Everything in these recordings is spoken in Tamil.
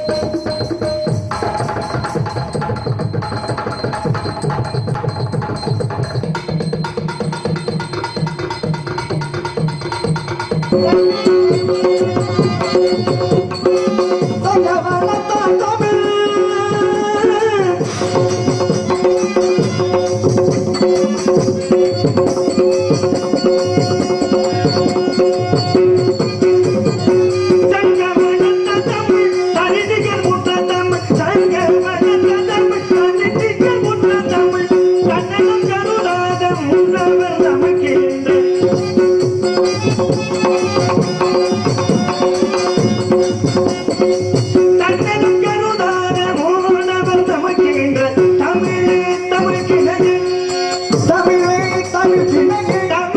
தமிழே தமிழ் கிணறு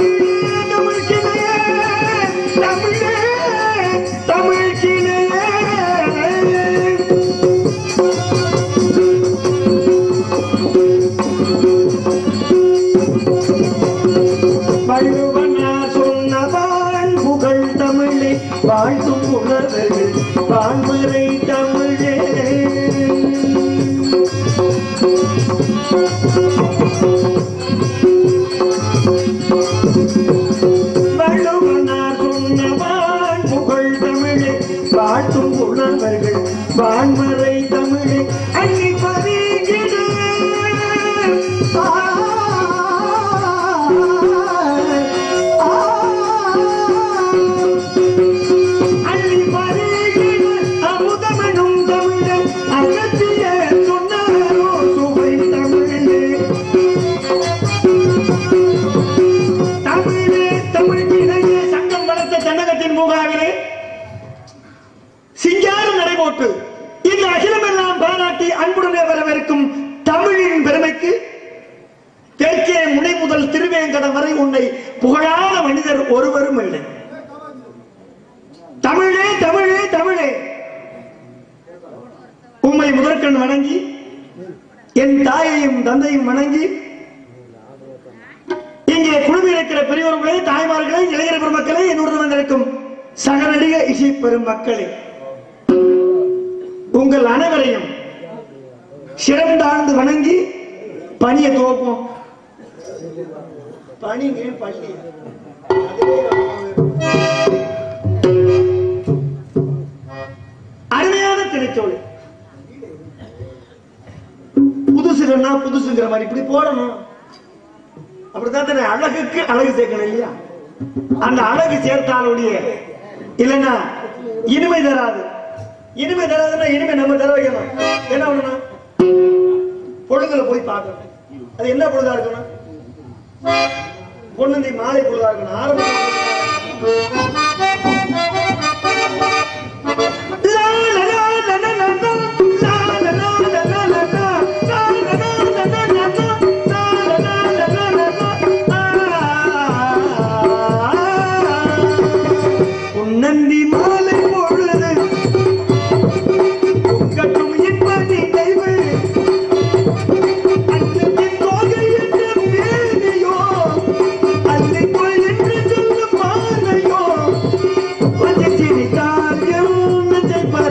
வள்ளுவனார் சொன்னவான் புகழ் தமிழே வாழ்த்தும் உணர்வுகள் வான்மறை தமிழே வள்ளுவனார் சொன்னவான் புகழ் தமிழே வாழ்த்தும் உணர்வர்கள் வான்மறை தமிழே அள்ளி பறிகிறது அள்ளி பறிகிறது அமுதமெனும் தமிழே அகத்திய சொன்னாரோ சுவை தமிழே தமிழே தமிழுக்கு இணைய சங்கம் வளர்த்த தென்னகத்தின் மூகாவிலே சிங்காரம் நடைபோட்டு இந்த அகிலமெல்லாம் பாராட்டி அன்புடனே வரவிருக்கும் தமிழின் பெருமைக்கு தெற்கே முனை முதல் திருவேங்கடம் வரை உன்னை புகழாத மனிதர் ஒருவரும் இல்லை தமிழே தமிழே தமிழே உம்மை முதற்கண் வணங்கி என் தாயையும் தந்தையும் வணங்கி இங்கே குழுமி இருக்கிற பெரியவர்களே தாய்மார்களே இளைஞர் பெருமக்களே என்னுடன் வந்திருக்கும் சகநடிக இசை பெருமக்களே உங்கள் அனைவரையும் சிறந்தாழ்ந்து வணங்கி பணியை துவப்போம் பணிங்க பள்ளி அருமையான திரைச்சோலை புதுசுன்னா புதுசுங்கிற மாதிரி இப்படி போடணும் அப்படித்தான் தானே அழகுக்கு அழகு சேர்க்கணும் இல்லையா அந்த அழகு சேர்த்தாலுடைய இல்லைன்னா இனிமை தராது இனிமை தராதுன்னா இனிமை நம்ம தர வைக்கணும் என்ன பண்ணணும் பொழுதுல போய் பார்க்கணும் அது என்ன பொழுதா இருக்கணும் பொண்ணுந்தி மாலை பொழுதா இருக்கணும் ஆரம்ப பொன்னந்தி மாலை பொழுது கட்டும் இன்ப நினைவு அன்னத்தின் தோகை என்ற மேனியோ அல்லிக்குள் என்று சொல்லும் மாலையோ கொஞ்சம் சிரித்தால் என் நெஞ்சை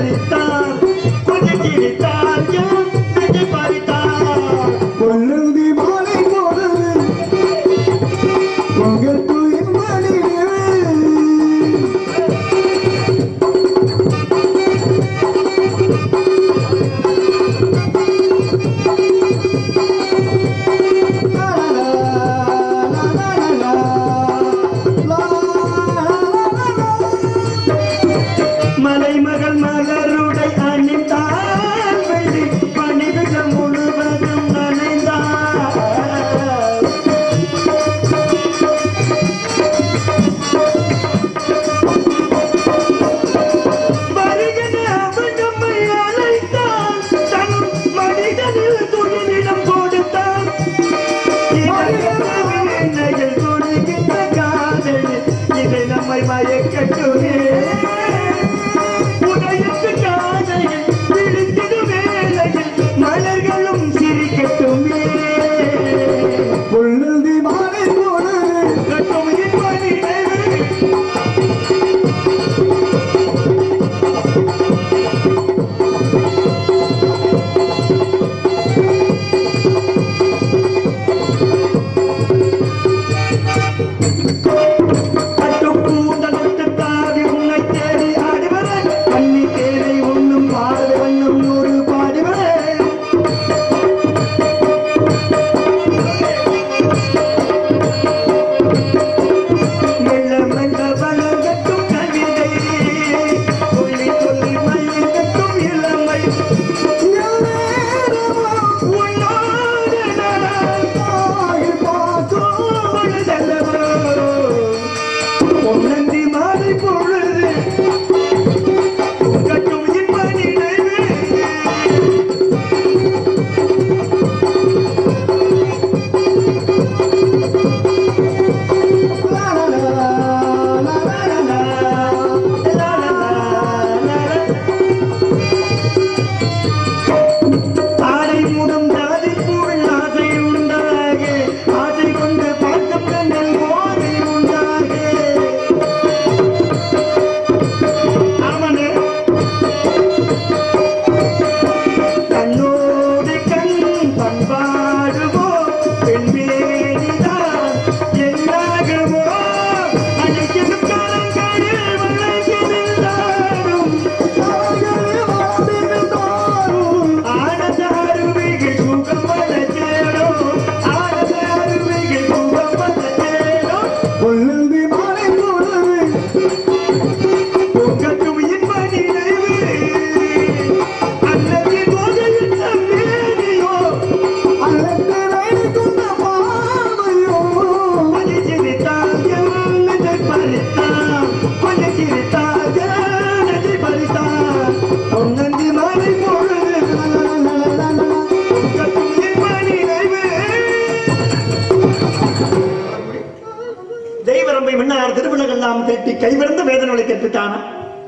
அனுப்பி கைவிறந்த வேதனைகளை கற்பித்தானா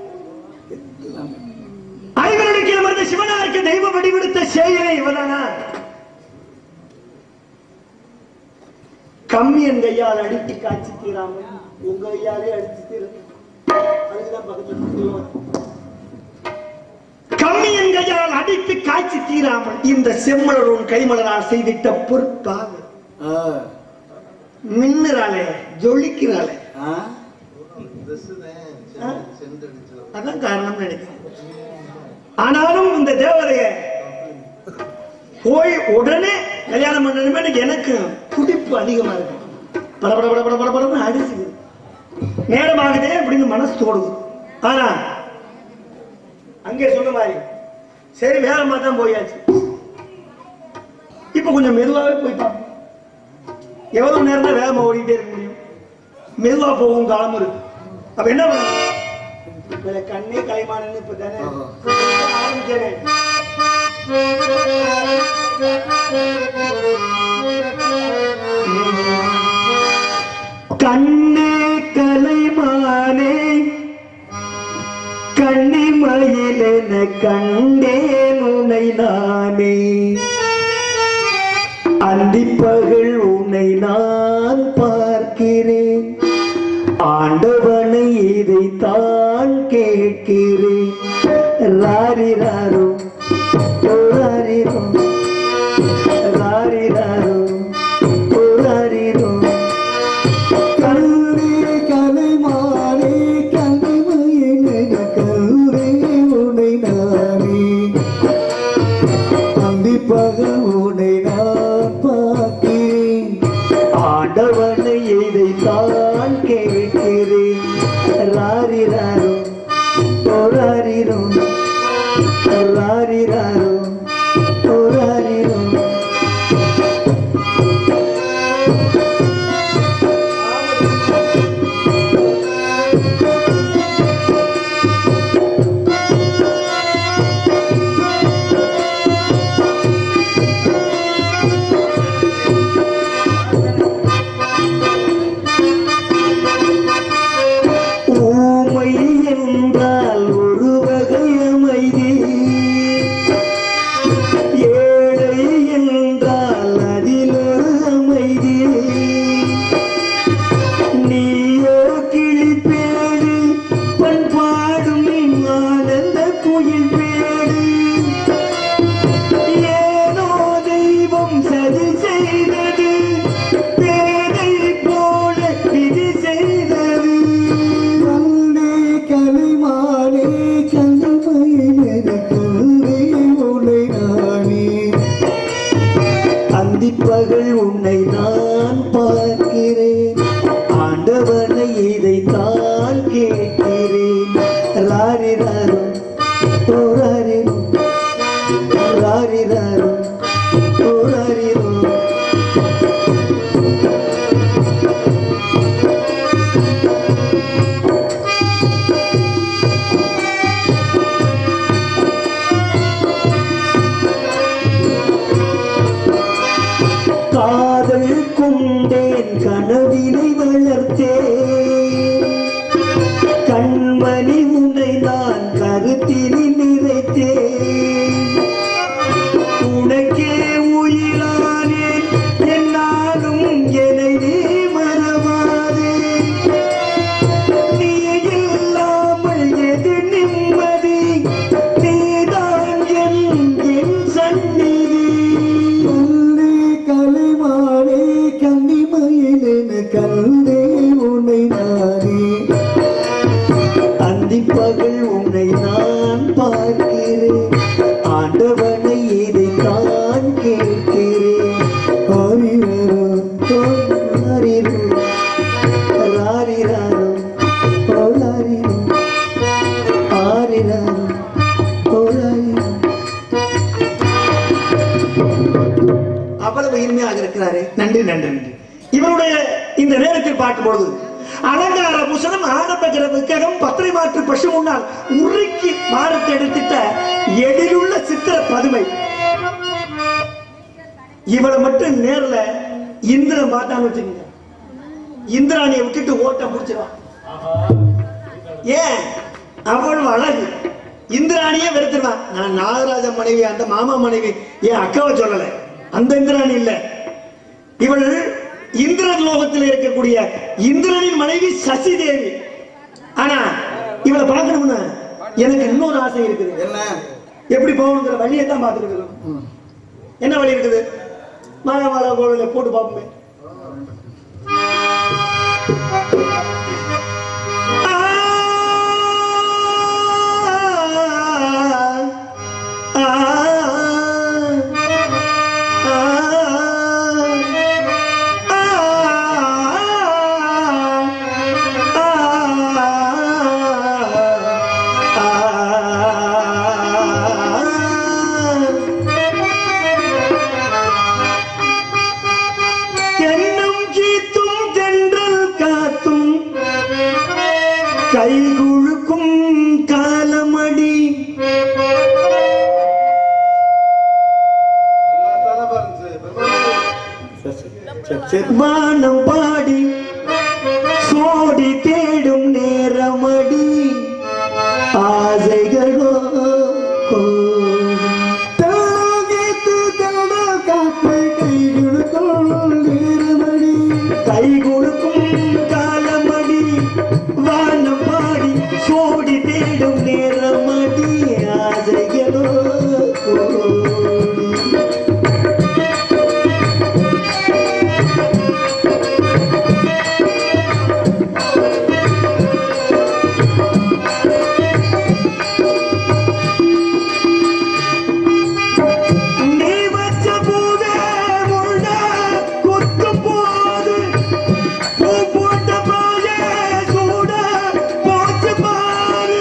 ஐவனுக்கு அமர்ந்த சிவனாருக்கு தெய்வ வடிவெடுத்த சேயனை இவனானா கம்மியன் கையால் அடித்து காட்சி தீராமல் உங்க கையாலே அடிச்சு தீர அதுதான் பக்கத்துல சொல்லுவாங்க. கம்மியன் கையால் அடித்து காட்சி தீராமல் இந்த செம்மலர் உன் கைமலரால் செய்திட்ட பொறுப்பாக மின்னுறாளே ஜொலிக்கிறாளே அதான் காரணம் நினைக்கிறேன் ஆனாலும் இந்த தேவதைய போய் உடனே கல்யாணம் பண்ணணுமே எனக்கு துடிப்பு அதிகமா இருக்கு பட பட பட பட பட படன்னு அடிச்சுது நேரமாகுதே அப்படின்னு மனசு தோடுது ஆனா அங்கே சொன்ன மாதிரி சரி வேகமா தான் போயாச்சு இப்ப கொஞ்சம் மெதுவாவே போயிட்டான் எவ்வளவு நேரம் தான் வேகமா ஓடிட்டே இருக்க முடியும் மெதுவா போகும் காலமும் இருக்கு அப்ப என்ன பண்ண இதுல கண்ணே கலைமானன்னு இப்ப தானே ஆரம்பிச்சேனே கண்ணே கலைமானே கண்ணிமயிலென கண்டேன் உனை நானே அந்திப்பகல் உன்னை நான் பார்க்கிறேன் ஆண்டவனை இதைத்தான் கேட்கிறேன் ராரிராரோ ராரிரோ ராரிராரோ ராரிரோ கல்வி கலைமானே கலைமயன கல்வே உனை நானே கண்டிப்பாக உனை நான் பார்க்கிறேன் ஆண்டவனை இதைத்தான் கேட்கிறேன் ராரிராரோ ராரிரோ ராரிராரோ ராரிரோ ஊமை என்றால் ஒரு வகை அமைதி ஏழை என்றால் அதில் ஒரு அமைதி நீயோ கிளிப்பேடு பண்பாடும் ஆனந்த குயில் பேடு ஏனோ தெய்வம் சதி செய்தது பேதை போல விதி செய்தது கல்வி கலைமானே கலைமயன கல்வே உனை நானே அந்திப்பகல் உன்னை நான் பார்க்கிறேன் ஆண்டவனை இதைத்தான் கேட்கிறேன் ராரிராரோ ஓ ராரிரோ ராரிராரோ ஓ ராரிரோ காதல் கொண்டேன் கனவினை வளர்த்தேன் கண்மணி உன்னை நான் கருத்தினில் நிறைத்தேன் உனக்கே உயிரானேன் என்னாலும் என்னை நீ மறவாதே நீ இல்லாமல் எது நிம்மதி நீதான் என் என் சந்நிதி கல்வி கலைமானே கன்னிமயிலென கல்வே உனை நானே அந்திப்பகல் உன்னை நான் பார்க்கிறேன் ஆண்டவனை இதை நான் கேட்கிறேன் ஆரிரரோ ராரிரோ, ராரிராரோ, ஓராரிரோ, ஆரிராரோ, ஓராரிரோ. அவ்வளவு இனிமையாக இருக்கிறாரே நன்றி நன்றி நன்றி இவருடைய இந்த நேரத்தில் பார்க்கும் பொழுது அலங்கார பூசணம் ஆடம்பர விக்கிரகம் பத்திரை மாற்று பசு முன்னால் உருக்கி மாறத்தை எடுத்திட்ட எழிலுள்ள சித்திர பதுமை இவளை மட்டும் நேர்ல இந்திரன் பார்த்தான்னு வச்சுக்கோங்க இந்திராணியை விட்டுட்டு ஓட்ட முடிச்சிருவான் ஏன் அவள் அழகு இந்திராணியே வெறுத்துருவான் நான் நாகராஜ மனைவி அந்த மாமா மனைவி என் அக்காவை சொல்லல அந்த இந்திராணி இல்ல இவள் இந்திரன் லோகத்தில் இருக்கக்கூடிய இந்திரனின் மனைவி சசி தேவி ஆனா இவளை பார்க்கணும்னா எனக்கு இன்னொரு ஆசை இருக்குது என்ன எப்படி போகணுங்கிற வழியை தான் பார்த்துட்டு இருக்கோம் என்ன வழி இருக்குது மாயாவாள கோவில போட்டு பார்ப்போமே தென்னம் கீத்தும் தென்றல் காத்தும் கைகுழுக்கும் காலமடி வானம் பாடி சோடி தேடும் நேரமடி ஆசைகளோ கோடி. தாகத்து தட காற்றை கைகளுக்குள் நேரமடி கை கொடுக்கும் காலமடி வானம் பாடி சோடி தேடும் நேரமடி ஆசைகளோ கோடி. நீ வச்ச பூவே முள்ள குத்தும் போது பூ போட்ட பாயே சூட போச்சு பாரு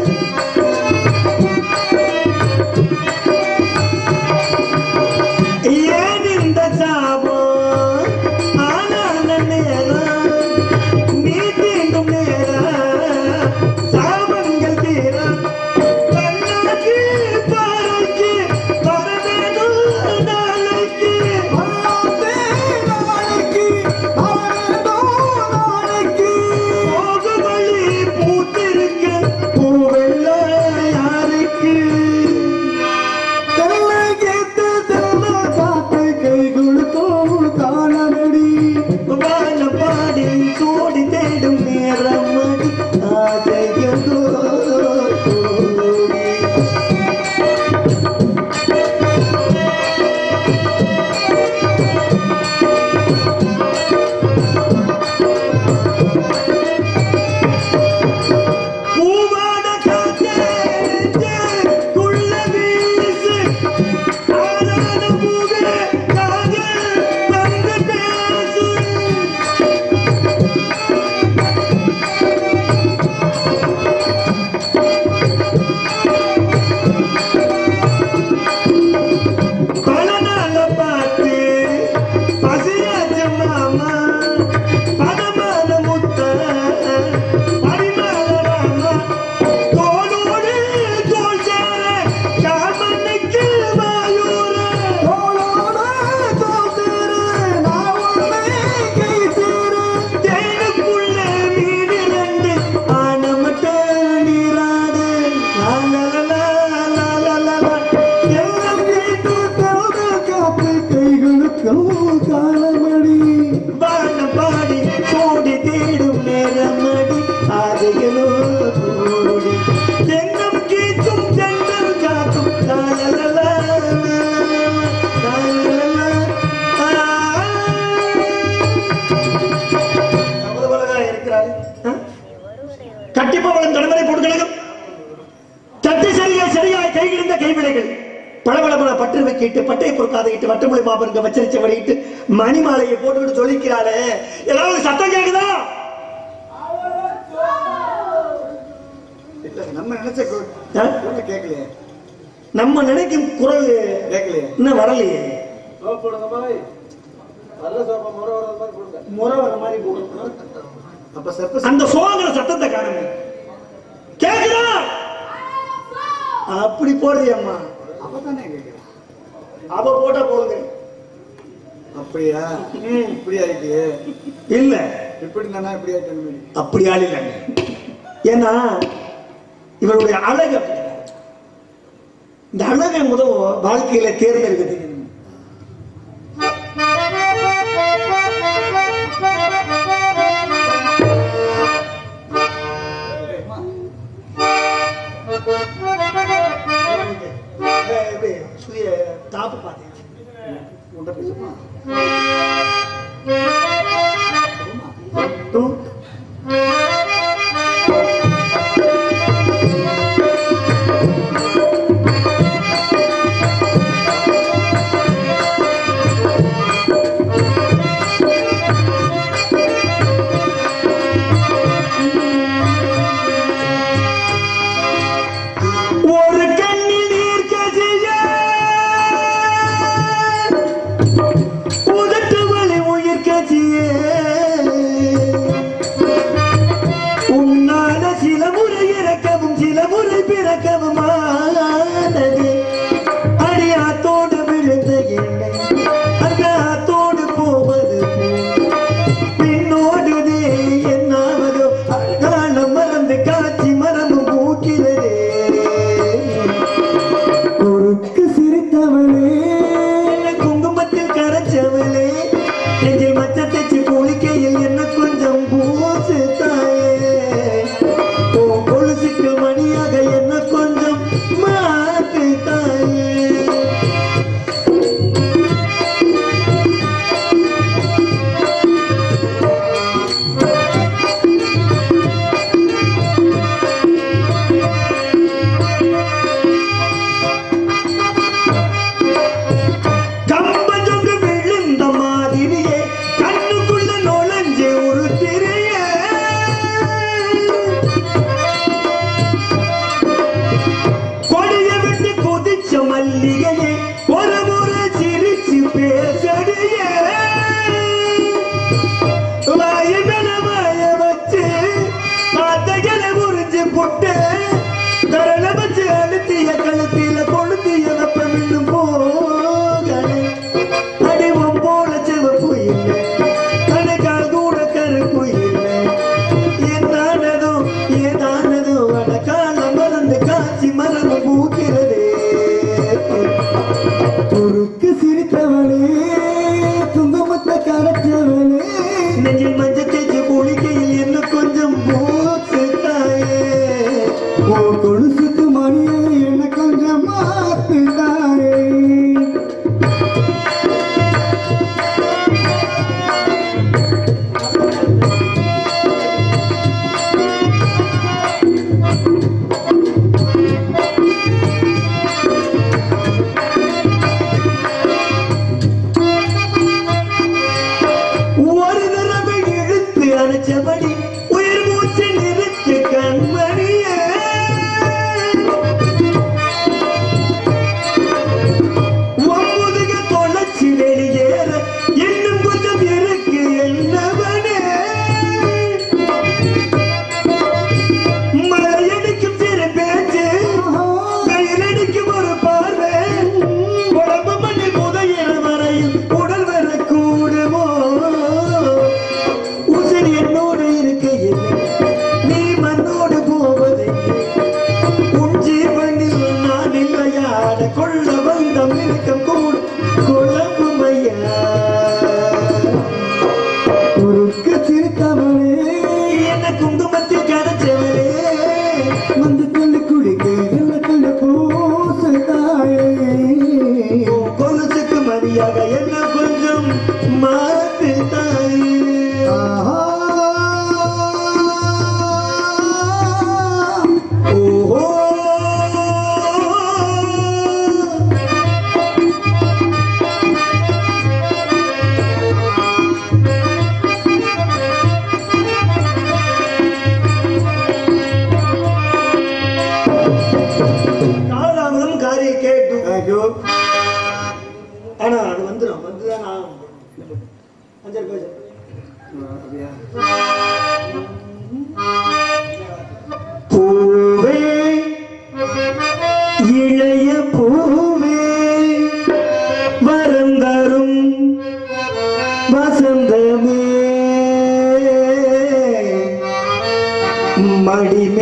ஏன் இந்த சாபம் ஆனான நேரம் நீ தீண்டும் நேரம் சாபங்கள் தீரம் கண்ணாடி பாறைக்கு வரவேணும் நாளைக்கு வராதே நாளைக்கு அவனோ நாளைக்கு போக வழி பூத்திருக்க பூவெல்ல யாருக்கு தெல்லகத்து தட காற்றை கைகளுக்குள் காணமடி வாழ பாடி சோடி தேடும் நேரமடி ஆசையதோ கோடி. பூவாட காத்தே குள்ள வீசு ஆராத பூவே காதல் வந்து பேசு பல நாள பார்த்து பசியாச்ச மாமா பதமான முத்த பரிமாண ராமா தோளோடு தோள் சேர காமனுக்கு மாயூர தோளோட தோத்தேரு நான் உன்னை கை சேரு தேனுக்குள்ள மீனிரண்டு ஆனமட்ட நீராடு லாலலலா, லாலலலா. எல்லாம் தெல்லகத்து தட காற்றை கைகளுக்குள் காணமடி வானம் பாடி கோடி தேடும் நேரமடி ஆதைகளோ கோடி தென்னம் கீச்சும் தென்னம் காக்கும் லாலலலா, லாலலலா, ஆ. அவ்வளவு அழகா இருக்கிறாரு ஆ? கட்டிப்பவளம் கடமலை பொருட்களும் தட்டு சரியா சரியாய் கைகிருந்த கைவினைகள் பளபளபல பட்டு வைக்கிட்டு பட்டை பொறுக்காதையிட்டு வட்டமொழி மாபருங்க வச்சரிச்ச வழியிட்டு மணிமாலையை போட்டுக்கிட்டு சொல்லிக்கிறாளே ஏதாவது சத்தம் கேக்குதா இல்ல நம்ம நினைச்ச கு- ஆ? குரல் கேட்கலையே நம்ம நினைக்கும் குரல் கேட்கலையே இன்னும் வரலையே போடுங்க மாதிரி நல்ல சோப்பா முறை வர்றது மாதிரி கொடுங்க முறை வர மாதிரி போடணும் அப்ப செப்ப அந்த சோங்கிற சத்தத்தை காணுங்க கேக்குதா அப்படி போடுறியம்மா அப்பதானே கேட்கிறேன் அவ போட்டா போடுங்க அப்படியா ம். இப்படி ஆயிட்டியே இல்ல இப்படி நானா இப்படி ஆயிட்டேன் அப்படி ஆள் இல்லைங்க ஏன்னா இவருடைய அழகு அப்படி. இந்த அழகை முதல் வாழ்க்கையில தேர்ந்தெடுக்கிறது எப்படி சுய டாப்பு பார்த்தேன் உன்கிட்ட பேசுமா டூ ஒரு கண்ணில் நீர் கசிய உதட்டு வலி உயிர் கசிய உன்னால சில முறை இறக்கவும் சில முறை பிறக்கவும் ஆனது அடியாத்தோடு விழுந்த என்னை அந்த ஆத்தோடு போவது போல் பின்னோடுதே என்னாவதோ காலம் மறந்து காட்சி மரமும் பூக்கிறதே குறுக்கு சிரித்தவளே குங்குமத்தில் கரைச்சவளே நெஞ்சில் மச்ச தைச்சு குளிக்கையில் என்ன கொஞ்சம் பூசு தாயே உன் கொலுசுக்கு மணியாக என்ன கொஞ்சம் மாத்து தாயே கம்பஜொங்கு விழுந்த மாதிரியே கண்ணுக்குள்ள நுழைஞ்சு ஒரு திரைய கொடிய விட்டு கொதிச்ச மல்லிகையே ஒரு முறை சிரிச்சு பேசடிய வாய மேல வாய வச்சு வார்த்தைகளை உறிஞ்சு புட்டு தரல வச்சு அழுத்திய கழுத்தில கொளுத்திய வெப்பம் இன்னும் போகலை அடிவம் போல சிவப்பு இல்லை கணக்கால் கூட கருப்பு இல்லை என்னானதோ ஏதானதோ அட காலம் மறந்து காட்சி மரபு பூக்கிறதே குறுக்கு சிரித்தவளே குங்குமத்தை கரைச்சவளே நெஞ்சில் மஞ்சள் தேய்ச்சி குளிக்கையில் என்ன கொஞ்சம் போச்சு தாயே ஓ கொலுசுக்கு மணியை என்ன கொஞ்சம் மாத்து தாயே ஒரு தடவை இழுத்து அணைச்சபடி உயிர் மூச்சு நிறுத்து கண்மணியே ஒம்புதுக தொலைச்சு வெளியேற இன்னும் கொஞ்சம் இருக்கு என்னவனே மலையடிக்கும் சிறு பேச்சு வெயிலடிக்கும் ஒரு பார்வை உடம்பு மண்ணில் புதையிற வரையில் உடல் வர கூடுமோ உசிர் என்னோடு இருக்கையில் நீ மண்ணோடு போவதை உன் ஜீவனில் நான் இல்லையாட கொள்ள வந்தம் இருக்கும் கூட குழம்பும் ஐயா குறுக்கு சிரித்தவளே என்ன குங்குமத்தில் கரைச்சவளே வந்து கொண்டு குடிக்க என்ன கொண்டு பூசு தாயே கொலுசுக்கு மரியாக என்ன கொஞ்சம் மாத்து தாயே ஓஹோ காலதாமதம் காரிய கேட்டு ஐயோ ஆனா அது வந்துடும் வந்துதான் நான் அஞ்சல் பேச அப்படியா பூவே இளைய பூவே வரம் தரும் வசந்தமே மடிமே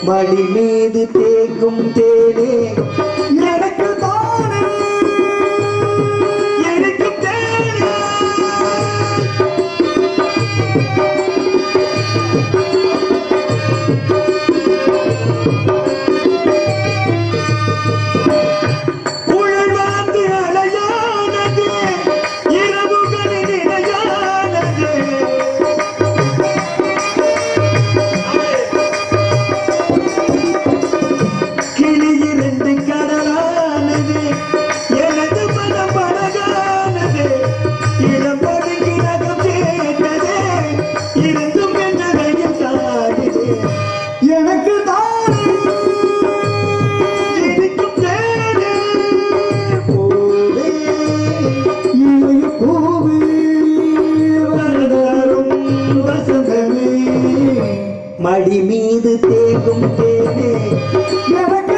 மடி மீது தேக்கும் தேனே எனக்கு தானே எனக்கு தேனே உழவாந்து அலையானது இரவுகளில் இணையானது கிளி இரண்டு கடலானது எனது மனம் அழகானது இளம் படுங்கி நகம் கேட்டது இருந்தும் என்ன வெயில் தாடுது எனக்கு தானே இருக்கும் தேனே பூவே இளைய பூவே வரதாரும் வசந்தமே மடி மீது தேக்கும் தேனே எனக்கு